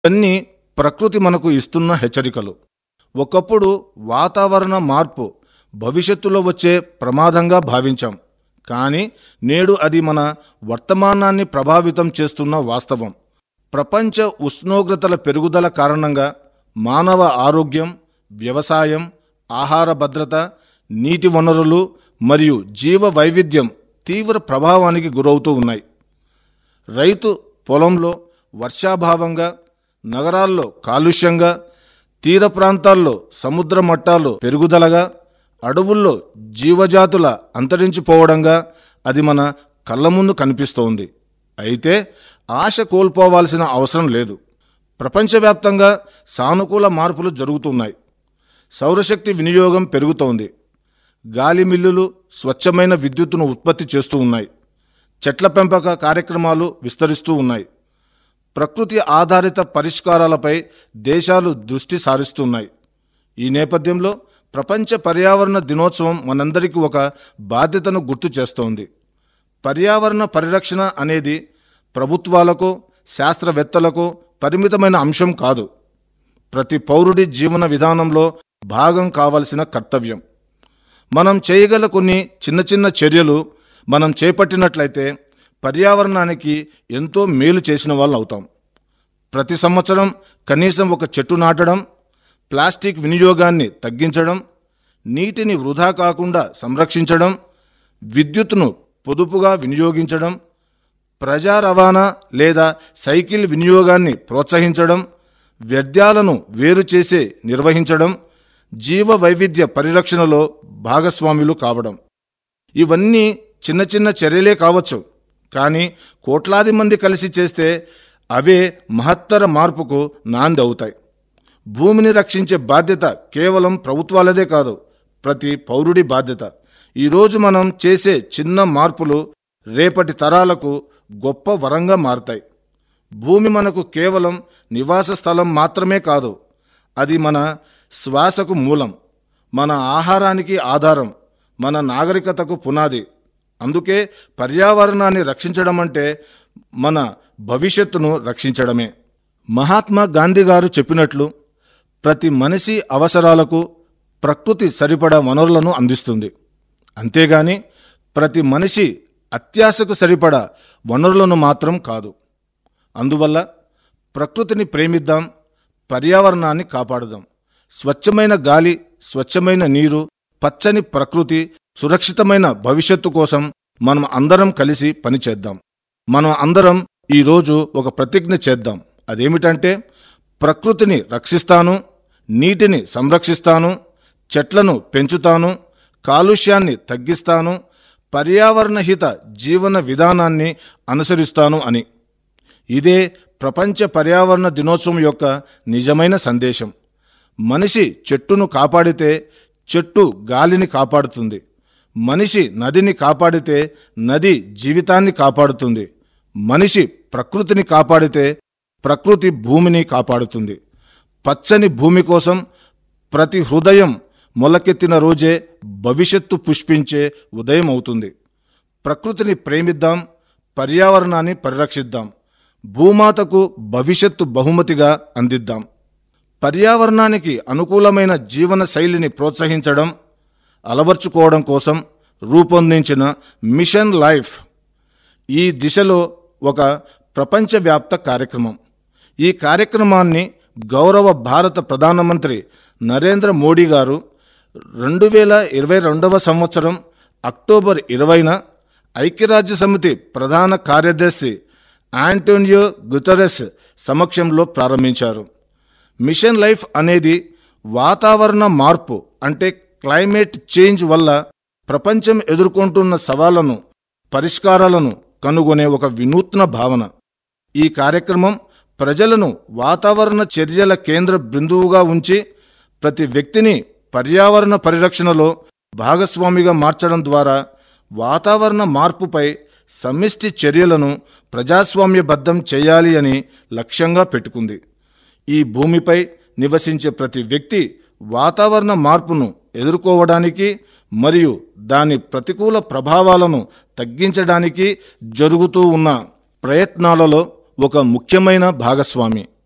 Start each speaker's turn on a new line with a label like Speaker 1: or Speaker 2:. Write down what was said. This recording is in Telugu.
Speaker 1: ఇవన్నీ ప్రకృతి మనకు ఇస్తున్న హెచ్చరికలు ఒకప్పుడు వాతావరణ మార్పు భవిష్యత్తులో వచ్చే ప్రమాదంగా భావించాం కానీ నేడు అది మన వర్తమానాన్ని ప్రభావితం చేస్తున్న వాస్తవం ప్రపంచ ఉష్ణోగ్రతల పెరుగుదల కారణంగా మానవ ఆరోగ్యం వ్యవసాయం ఆహార భద్రత నీటి వనరులు మరియు జీవ వైవిధ్యం తీవ్ర ప్రభావానికి గురవుతూ ఉన్నాయి రైతు పొలంలో వర్షాభావంగా నగరాల్లో కాలుష్యంగా తీర ప్రాంతాల్లో సముద్ర మట్టాలు పెరుగుదలగా అడవుల్లో జీవజాతుల అంతరించిపోవడంగా అది మన కళ్ళ ముందు కనిపిస్తోంది అయితే ఆశ కోల్పోవాల్సిన అవసరం లేదు ప్రపంచవ్యాప్తంగా సానుకూల మార్పులు జరుగుతున్నాయి సౌరశక్తి వినియోగం పెరుగుతోంది గాలి మిల్లులు స్వచ్ఛమైన విద్యుత్తును ఉత్పత్తి చేస్తూ ఉన్నాయి చెట్ల పెంపక కార్యక్రమాలు విస్తరిస్తూ ఉన్నాయి ప్రకృతి ఆధారిత పరిష్కారాలపై దేశాలు దృష్టి సారిస్తున్నాయి ఈ నేపథ్యంలో ప్రపంచ పర్యావరణ దినోత్సవం మనందరికీ ఒక బాధ్యతను గుర్తు చేస్తోంది పర్యావరణ పరిరక్షణ అనేది ప్రభుత్వాలకు శాస్త్రవేత్తలకు పరిమితమైన అంశం కాదు ప్రతి పౌరుడి జీవన విధానంలో భాగం కావలసిన కర్తవ్యం మనం చేయగల కొన్ని చిన్న చిన్న చర్యలు మనం చేపట్టినట్లయితే పర్యావరణానికి ఎంతో మేలు చేసిన వాళ్ళు అవుతాం ప్రతి సంవత్సరం కనీసం ఒక చెట్టు నాటడం ప్లాస్టిక్ వినియోగాన్ని తగ్గించడం నీటిని వృధా కాకుండా సంరక్షించడం విద్యుత్తును పొదుపుగా వినియోగించడం ప్రజా రవాణా లేదా సైకిల్ వినియోగాన్ని ప్రోత్సహించడం వ్యర్థాలను వేరు చేసే నిర్వహించడం జీవ వైవిధ్య పరిరక్షణలో భాగస్వాములు కావడం ఇవన్నీ చిన్న చిన్న చర్యలే కావచ్చు కానీ కోట్లాది మంది కలిసి చేస్తే అవే మహత్తర మార్పుకు నాంది అవుతాయి భూమిని రక్షించే బాధ్యత కేవలం ప్రభుత్వాలదే కాదు ప్రతి పౌరుడి బాధ్యత ఈరోజు మనం చేసే చిన్న మార్పులు రేపటి తరాలకు గొప్ప వరంగా మారతాయి భూమి మనకు కేవలం నివాస స్థలం మాత్రమే కాదు అది మన శ్వాసకు మూలం మన ఆహారానికి ఆధారం మన నాగరికతకు పునాది అందుకే పర్యావరణాన్ని రక్షించడం అంటే మన భవిష్యత్తును రక్షించడమే మహాత్మా గాంధీ గారు చెప్పినట్లు ప్రతి మనిషి అవసరాలకు ప్రకృతి సరిపడా వనరులను అందిస్తుంది అంతేగాని ప్రతి మనిషి అత్యాశకు సరిపడా వనరులను మాత్రం కాదు అందువల్ల ప్రకృతిని ప్రేమిద్దాం పర్యావరణాన్ని కాపాడుదాం స్వచ్ఛమైన గాలి స్వచ్ఛమైన నీరు పచ్చని ప్రకృతి సురక్షితమైన భవిష్యత్తు కోసం మనం అందరం కలిసి పనిచేద్దాం మనం అందరం ఈరోజు ఒక ప్రతిజ్ఞ చేద్దాం అదేమిటంటే ప్రకృతిని రక్షిస్తాను నీటిని సంరక్షిస్తాను చెట్లను పెంచుతాను కాలుష్యాన్ని తగ్గిస్తాను పర్యావరణహిత జీవన విధానాన్ని అనుసరిస్తాను అని ఇదే ప్రపంచ పర్యావరణ దినోత్సవం యొక్క నిజమైన సందేశం మనిషి చెట్టును కాపాడితే చెట్టు గాలిని కాపాడుతుంది మనిషి నదిని కాపాడితే నది జీవితాన్ని కాపాడుతుంది మనిషి ప్రకృతిని కాపాడితే ప్రకృతి భూమిని కాపాడుతుంది పచ్చని భూమి కోసం ప్రతి హృదయం మొలకెత్తిన రోజే భవిష్యత్తు పుష్పించే ఉదయం అవుతుంది ప్రకృతిని ప్రేమిద్దాం పర్యావరణాన్ని పరిరక్షిద్దాం భూమాతకు భవిష్యత్తు బహుమతిగా అందిద్దాం పర్యావరణానికి అనుకూలమైన జీవన శైలిని ప్రోత్సహించడం అలవర్చుకోవడం కోసం రూపొందించిన మిషన్ లైఫ్ ఈ దిశలో ఒక ప్రపంచవ్యాప్త కార్యక్రమం ఈ కార్యక్రమాన్ని గౌరవ భారత ప్రధానమంత్రి నరేంద్ర మోడీ గారు రెండు వేల ఇరవై రెండవ సంవత్సరం అక్టోబర్ ఇరవైన ఐక్యరాజ్య సమితి ప్రధాన కార్యదర్శి ఆంటోనియో గుతరెస్ సమక్షంలో ప్రారంభించారు మిషన్ లైఫ్ అనేది వాతావరణ మార్పు అంటే క్లైమేట్ చేంజ్ వల్ల ప్రపంచం ఎదుర్కొంటున్న సవాళ్లను పరిష్కారాలను కనుగొనే ఒక వినూత్న భావన ఈ కార్యక్రమం ప్రజలను వాతావరణ చర్యల కేంద్ర బిందువుగా ఉంచి ప్రతి వ్యక్తిని పర్యావరణ పరిరక్షణలో భాగస్వామిగా మార్చడం ద్వారా వాతావరణ మార్పుపై సమిష్టి చర్యలను ప్రజాస్వామ్యబద్ధం చేయాలి అని లక్ష్యంగా పెట్టుకుంది ఈ భూమిపై నివసించే ప్రతి వ్యక్తి వాతావరణ మార్పును ఎదుర్కోవడానికి మరియు దాని ప్రతికూల ప్రభావాలను తగ్గించడానికి జరుగుతూ ఉన్న ప్రయత్నాలలో ఒక ముఖ్యమైన భాగస్వామి